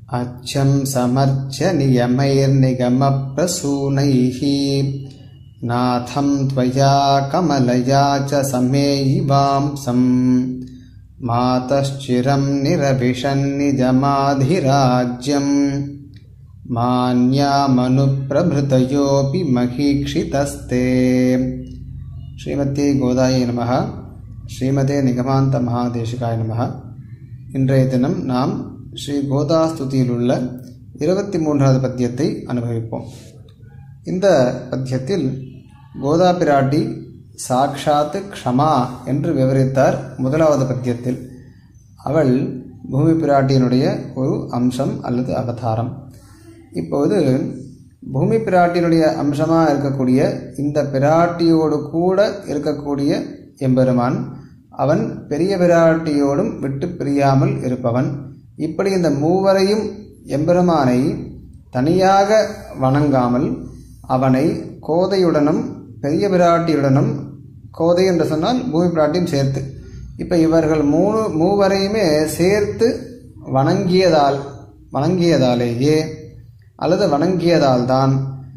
अच्छं समर्च्य नियमैर्निगमप्रसूनैः नाथं त्वया कमलया च समेयिवांसं मातश्चिरं निरभिषन्निजमाधिराज्यं मान्यामनुप्रभृतयोऽपि महीक्षितस्ते ஸ்ரீமதி கோதாயை நமக ஸ்ரீமதே நிகமாந்த மகாதேசிகாய நமக இன்றைய தினம் நாம் ஸ்ரீ கோதாஸ்துதியில் உள்ள இருபத்தி மூன்றாவது பத்தியத்தை அனுபவிப்போம் இந்த பத்தியத்தில் கோதா பிராட்டி சாக்ஷாத் க்ஷமா என்று விவரித்தார் முதலாவது பத்தியத்தில் அவள் பூமி பிராட்டியினுடைய ஒரு அம்சம் அல்லது அவதாரம் இப்போது பூமி பிராட்டியினுடைய அம்சமாக இருக்கக்கூடிய இந்த பிராட்டியோடு கூட இருக்கக்கூடிய எம்பெருமான் அவன் பெரிய பிராட்டியோடும் விட்டு பிரியாமல் இருப்பவன் இப்படி இந்த மூவரையும் எம்பெருமானை தனியாக வணங்காமல் அவனை கோதையுடனும் பெரிய பிராட்டியுடனும் கோதை என்று சொன்னால் பூமி பிராட்டியும் சேர்த்து இப்போ இவர்கள் மூணு மூவரையுமே சேர்த்து வணங்கியதால் வணங்கியதாலேயே அல்லது வணங்கியதால் தான்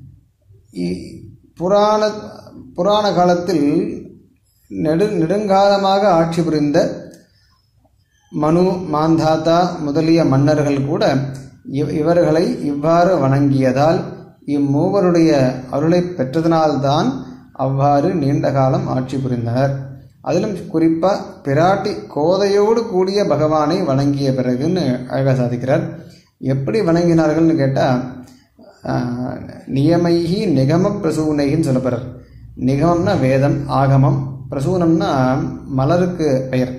புராண புராண காலத்தில் நெடு நெடுங்காலமாக ஆட்சி புரிந்த மனு மாந்தாத்தா முதலிய மன்னர்கள் கூட இவ் இவர்களை இவ்வாறு வணங்கியதால் இம்மூவருடைய அருளை பெற்றதனால்தான் அவ்வாறு நீண்ட காலம் ஆட்சி புரிந்தனர் அதிலும் குறிப்பாக பிராட்டி கோதையோடு கூடிய பகவானை வணங்கிய பிறகுன்னு அழகாக சாதிக்கிறார் எப்படி வணங்கினார்கள்னு கேட்டால் நியமைகி நிகம பிரசூனைகின்னு சொல்லப்படுறார் நிகமம்னா வேதம் ஆகமம் பிரசூனம்னா மலருக்கு பெயர்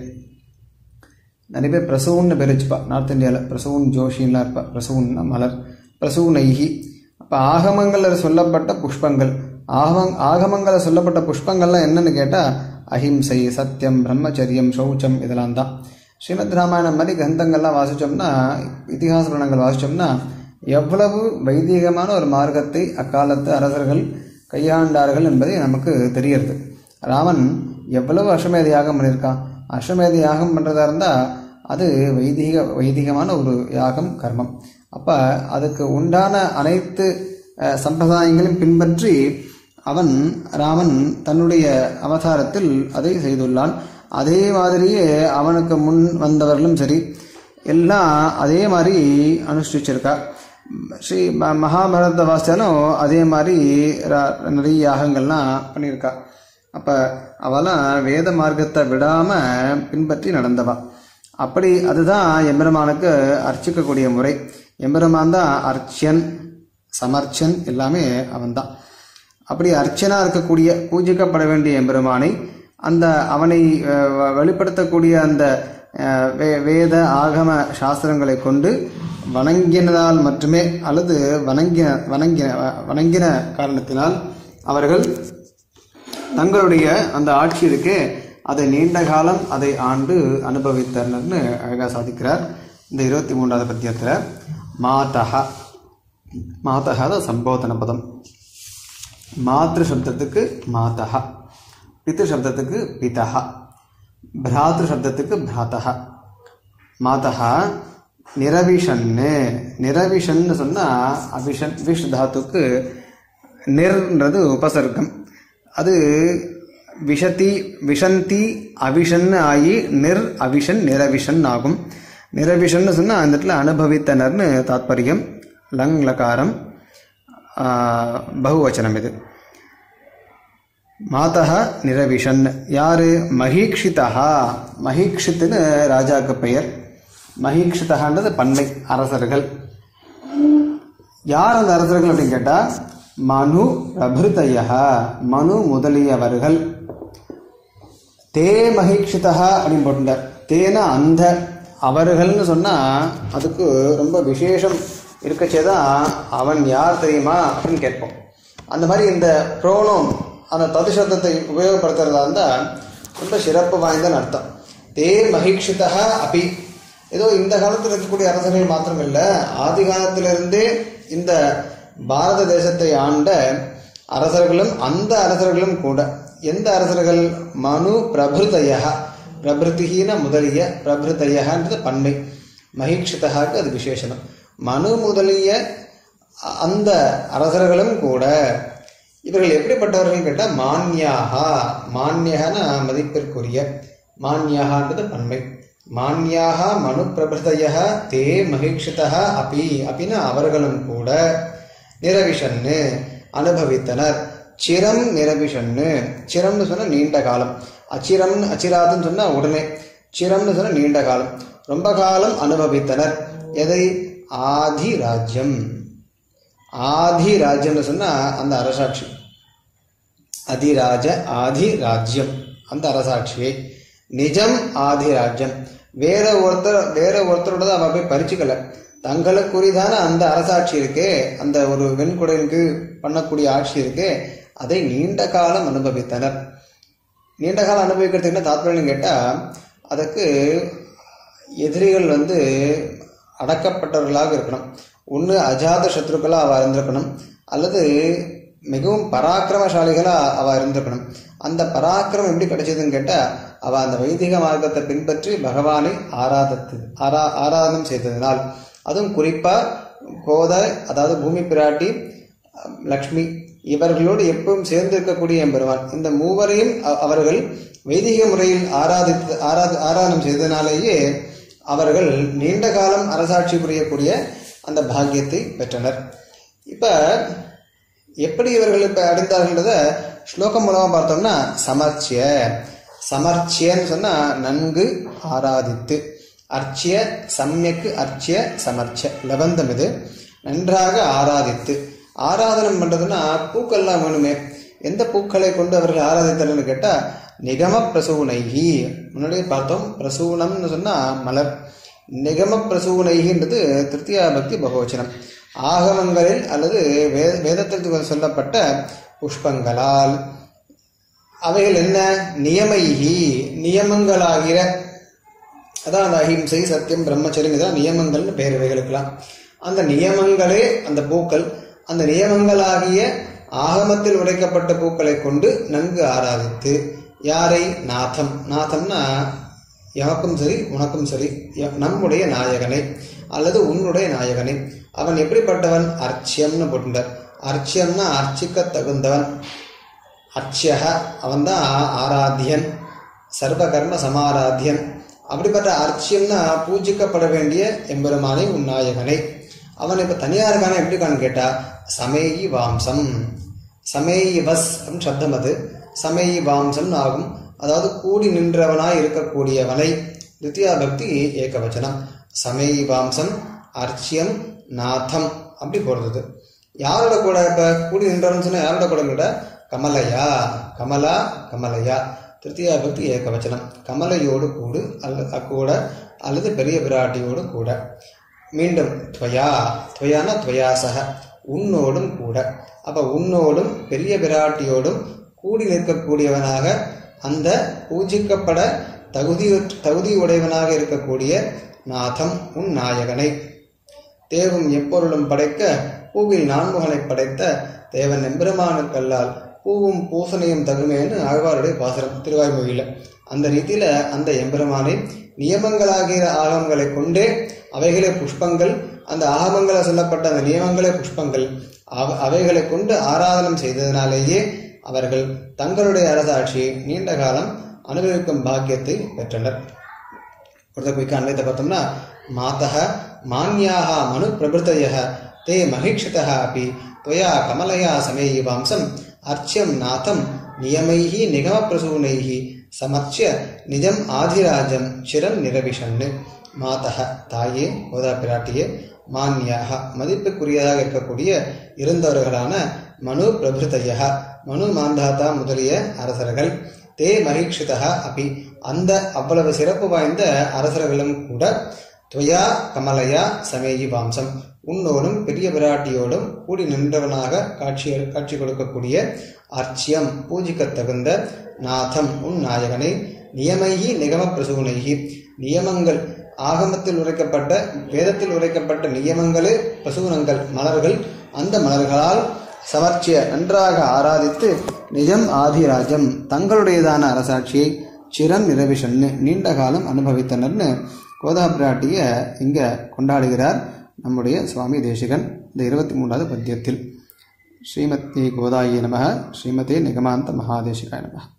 நிறைய பேர் பிரசூன்னு பேர் வச்சுப்பா நார்த் இந்தியாவில் பிரசூன் ஜோஷின்லாம் இருப்பா பிரசூன்னா மலர் பிரசூனைகி அப்போ ஆகமங்களில் சொல்லப்பட்ட புஷ்பங்கள் ஆகமங் ஆகமங்களில் சொல்லப்பட்ட புஷ்பங்கள்லாம் என்னன்னு கேட்டால் அஹிம்சை சத்தியம் பிரம்மச்சரியம் சௌச்சம் இதெல்லாம் தான் ஸ்ரீமத் ராமாயணம் மாதிரி கிரந்தங்கள்லாம் வாசித்தோம்னா இத்திஹாச புராணங்கள் வாசித்தோம்னா எவ்வளவு வைதீகமான ஒரு மார்க்கத்தை அக்காலத்து அரசர்கள் கையாண்டார்கள் என்பதை நமக்கு தெரியறது ராமன் எவ்வளவு அஸ்வமேத யாகம் பண்ணியிருக்கான் அஸ்வமேத யாகம் பண்ணுறதா இருந்தால் அது வைதீக வைதிகமான ஒரு யாகம் கர்மம் அப்போ அதுக்கு உண்டான அனைத்து சம்பிரதாயங்களையும் பின்பற்றி அவன் ராமன் தன்னுடைய அவதாரத்தில் அதை செய்துள்ளான் அதே மாதிரியே அவனுக்கு முன் வந்தவர்களும் சரி எல்லாம் அதே மாதிரி அனுஷ்டிச்சிருக்கா ஸ்ரீ மகாபாரத வாசித்தாலும் அதே மாதிரி நிறைய யாகங்கள்லாம் பண்ணியிருக்கா அப்போ அவெல்லாம் வேத மார்க்கத்தை விடாமல் பின்பற்றி நடந்தவா அப்படி அதுதான் எம்பெருமானுக்கு அர்ச்சிக்கக்கூடிய முறை எம்பெருமான் தான் அர்ச்சன் சமர்ச்சன் எல்லாமே அவன்தான் அப்படி அர்ச்சனாக இருக்கக்கூடிய பூஜிக்கப்பட வேண்டிய எம்பெருமானை அந்த அவனை வெளிப்படுத்தக்கூடிய அந்த வேத ஆகம சாஸ்திரங்களை கொண்டு வணங்கினதால் மட்டுமே அல்லது வணங்கின வணங்கின வணங்கின காரணத்தினால் அவர்கள் தங்களுடைய அந்த ஆட்சி இருக்கே அதை நீண்ட காலம் அதை ஆண்டு அனுபவித்தனர்னு அழகாக சாதிக்கிறார் இந்த இருபத்தி மூன்றாவது பத்தியத்தில் மாதா மாதா தான் சம்போதன பதம் மாத்ரு சப்தத்துக்கு மாதா பித்து சப்தத்துக்கு பிதா பிராத்ரு சப்தத்துக்கு பிராத்தா மாதா நிரவிஷன்னு நிரவிஷன்னு சொன்னால் அபிஷன் விஷ் தாத்துக்கு நிர்ன்றது உபசர்க்கம் அது விஷதி விஷந்தி அவிஷன்னு ஆகி நிர் அவிஷன் நிரவிஷன் ஆகும் நிரவிஷன்னு சொன்னால் அந்த இடத்துல அனுபவித்தனர்னு தாத்பரியம் லங் லகாரம் பகுவச்சனம் இது மாதா நிரவிஷன் யாரு மகீக்ஷிதா மகீக்ஷித்துன்னு ராஜாவுக்கு பெயர் மகீக்ஷிதகான்றது பன்மை அரசர்கள் யார் அந்த அரசர்கள் அப்படின்னு கேட்டால் மனு பிரபிருதய மனு முதலியவர்கள் தே மகிக்ஷிதா அப்படின்னு போட்டுட்டார் தேன அந்த அவர்கள்னு சொன்னால் அதுக்கு ரொம்ப விசேஷம் இருக்கச்சே தான் அவன் யார் தெரியுமா அப்படின்னு கேட்போம் அந்த மாதிரி இந்த ப்ரோனோம் அந்த தது சப்தத்தை உபயோகப்படுத்துறதா இருந்தால் ரொம்ப சிறப்பு வாய்ந்தன்னு அர்த்தம் தே மகிக்ஷிதா அப்பி ஏதோ இந்த காலத்தில் இருக்கக்கூடிய அரசர்கள் மாத்திரம் இல்லை ஆதி காலத்திலிருந்தே இந்த பாரத தேசத்தை ஆண்ட அரசர்களும் அந்த அரசர்களும் கூட எந்த அரசர்கள் மனு பிரபிருதய பிரபிருத்திகின முதலிய பிரபிருதயன்றது பன்மை மகிக்ஷிதகாக்கு அது விசேஷனம் மனு முதலிய அந்த அரசர்களும் கூட இவர்கள் எப்படிப்பட்டவர்கள் கேட்டால் மான்யாகா மான்யகன மதிப்பிற்குரிய மான்யாகன்றது பன்மை மான்யாக மனு பிரபுதய தே மகிழ்ச்சிதா அப்பி அப்படின்னா அவர்களும் கூட நிரவிஷன்னு அனுபவித்தனர் சிரம் நிரபிஷன்னு சிரம்னு சொன்னா நீண்ட காலம் அச்சிரம்னு அச்சிராதுன்னு சொன்னா உடனே சிரம்னு சொன்னா நீண்ட காலம் ரொம்ப காலம் அனுபவித்தனர் எதை ஆதி ராஜ்யம் ஆதி ராஜ்யம்னு சொன்னா அந்த அரசாட்சி அதிராஜ ஆதி ராஜ்யம் அந்த அரசாட்சியை நிஜம் ஆதி ராஜ்யம் வேற ஒருத்தர் வேற ஒருத்தரோட அவ போய் பறிச்சுக்கல தங்களுக்குரிதான அந்த அரசாட்சி இருக்கே அந்த ஒரு வெண்குடலுக்கு பண்ணக்கூடிய ஆட்சி இருக்கே அதை நீண்ட காலம் அனுபவித்தனர் நீண்ட காலம் அனுபவிக்கிறதுக்கு என்ன தாத்பரியம் கேட்டால் அதுக்கு எதிரிகள் வந்து அடக்கப்பட்டவர்களாக இருக்கணும் ஒன்று அஜாத சத்ருக்களாக அவள் இருந்திருக்கணும் அல்லது மிகவும் பராக்கிரமசாலிகளாக அவள் இருந்திருக்கணும் அந்த பராக்கிரமம் எப்படி கிடைச்சதுன்னு கேட்டால் அவள் அந்த வைதிக மார்க்கத்தை பின்பற்றி பகவானை ஆராதத்து ஆரா ஆராதனம் செய்ததினால் அதுவும் குறிப்பாக கோதை அதாவது பூமி பிராட்டி லக்ஷ்மி இவர்களோடு எப்பவும் சேர்ந்து இருக்கக்கூடிய எம்பெருமான் இந்த மூவரையும் அ- அவர்கள் வைதிக முறையில் ஆராதித்து ஆராத ஆராதனம் செய்ததினாலேயே அவர்கள் நீண்ட காலம் அரசாட்சி புரியக்கூடிய அந்த பாக்கியத்தை பெற்றனர் இப்போ எப்படி இவர்கள் இப்போ அடைந்தார்கள்ன்றத ஸ்லோகம் மூலமாக பார்த்தோம்னா சமர்ச்சிய சமர்ச்சியன்னு சொன்னால் நன்கு ஆராதித்து அர்ச்சிய சமயக்கு அர்ச்சிய சமர்ச்ச லபந்தம் இது நன்றாக ஆராதித்து ஆராதனம் பண்ணுறதுன்னா பூக்கள்லாம் வேணுமே எந்த பூக்களை கொண்டு அவர்கள் ஆராதித்தனர்னு கேட்டால் நிகம பிரசூனைகி முன்னாடியே பார்த்தோம் பிரசூனம்னு சொன்னால் மலர் நிகம பிரசூனைகின்றது திருத்தியா பக்தி பகவச்சனம் ஆகமங்களில் அல்லது வே வேதத்திற்கு சொல்லப்பட்ட புஷ்பங்களால் அவைகள் என்ன நியமைகி நியமங்களாகிற அதான் அந்த அஹிம்சை சத்தியம் பிரம்மச்சரியம் இதான் நியமங்கள்னு பெயர் இவைகளுக்கெல்லாம் அந்த நியமங்களே அந்த பூக்கள் அந்த நியமங்களாகிய ஆகமத்தில் உடைக்கப்பட்ட பூக்களை கொண்டு நன்கு ஆராதித்து யாரை நாதம் நாதம்னா எமக்கும் சரி உனக்கும் சரி எ- நம்முடைய நாயகனை அல்லது உன்னுடைய நாயகனை அவன் எப்படிப்பட்டவன் அர்ச்சியம்னு போட்டுட்டார் அர்ச்சியம்னா அர்ச்சிக்க தகுந்தவன் அர்ச்சியக அவன்தான் ஆராத்தியன் சர்வகர்ம சமாராத்தியன் அப்படிப்பட்ட அர்ச்சியம்னா பூஜிக்கப்பட வேண்டிய எம்பெருமானை உன் நாயகனை அவன் இப்போ தனியாக இருக்கான எப்படி இருக்கான்னு கேட்டா சமேயி வாம்சம் சமேயி வஸ் அப்படின்னு சப்தம் அது சமேயி வாம்சம் ஆகும் அதாவது கூடி நின்றவனாய் இருக்கக்கூடியவனை தித்தியா பக்தி ஏகவச்சனம் சமேயி வாம்சம் அர்ச்சியம் நாதம் அப்படி போடுறது யாரோட கூட இப்போ கூடி நின்றவன் சொன்னா யாரோட கூட கூட கமலையா கமலா கமலையா திருத்தியா பக்தி ஏகவச்சனம் கமலையோடு கூடு அல்லது கூட அல்லது பெரிய பிராட்டியோடு கூட மீண்டும் துவயா துவயானா துவயாசக உன்னோடும் கூட அப்ப உன்னோடும் பெரிய பிராட்டியோடும் கூடி நிற்கக்கூடியவனாக அந்த பூஜிக்கப்பட தகுதி தகுதி உடையவனாக இருக்கக்கூடிய நாதம் உன் நாயகனை தேவும் எப்பொருளும் படைக்க பூவில் நான்முகனை படைத்த தேவன் எம்பெருமானுக்கல்லால் பூவும் பூசணையும் தகுமேன்னு ஆழ்வாருடைய பாசனம் திருவாய்மொழியில அந்த ரீதியில அந்த எம்பெருமானை நியமங்களாகிற ஆகமங்களை கொண்டே அவைகளே புஷ்பங்கள் அந்த ஆகமங்களை சொல்லப்பட்ட அந்த நியமங்களே புஷ்பங்கள் அவ அவைகளை கொண்டு ஆராதனம் செய்ததினாலேயே அவர்கள் தங்களுடைய அரசாட்சியை நீண்ட காலம் அனுபவிக்கும் பாக்கியத்தை பெற்றனர் ஒருத்தர் குயிக்க அன்வைத்த பார்த்தோம்னா மாதः மான்யாः மனு பிரபृतयः ते மகிஷிதः अपि त्वया कमलया समेयि वांसम् अर्च्यं नाथं नियमैः निगमप्रसूनैः समर्च्य நிஜம் ஆதிராஜம் சிரம் நிரவிஷன்னு மாதः தாயே கோதா பிராட்டியே மான்யாக மதிப்புக்குரியதாக இருக்கக்கூடிய இருந்தவர்களான மனு பிரபுதய மனு மாந்தாதா முதலிய அரசர்கள் தே மகிஷிதா அப்பி அந்த அவ்வளவு சிறப்பு வாய்ந்த அரசர்களும் கூட துவயா கமலையா சமேயி வாம்சம் உன்னோடும் பெரிய பிராட்டியோடும் கூடி நின்றவனாக காட்சி காட்சி கொடுக்கக்கூடிய அர்ச்சியம் பூஜிக்கத் தகுந்த நாதம் உன் நாயகனை நியமைகி நிகம பிரசூனைகி நியமங்கள் ஆகமத்தில் உரைக்கப்பட்ட வேதத்தில் உரைக்கப்பட்ட நியமங்களே பிரசூனங்கள் மலர்கள் அந்த மலர்களால் சமர்ச்சிய நன்றாக ஆராதித்து நிஜம் ஆதிராஜம் தங்களுடையதான அரசாட்சியை சிரம் நிரவிஷன்னு நீண்ட காலம் அனுபவித்தனர்னு கோதா பிராட்டிய இங்க கொண்டாடுகிறார் நம்முடைய சுவாமி தேசிகன் இந்த இருபத்தி மூன்றாவது பத்தியத்தில் ஸ்ரீமதி கோதாயி நம ஸ்ரீமதே நிகமாந்த மகாதேசிகாய நம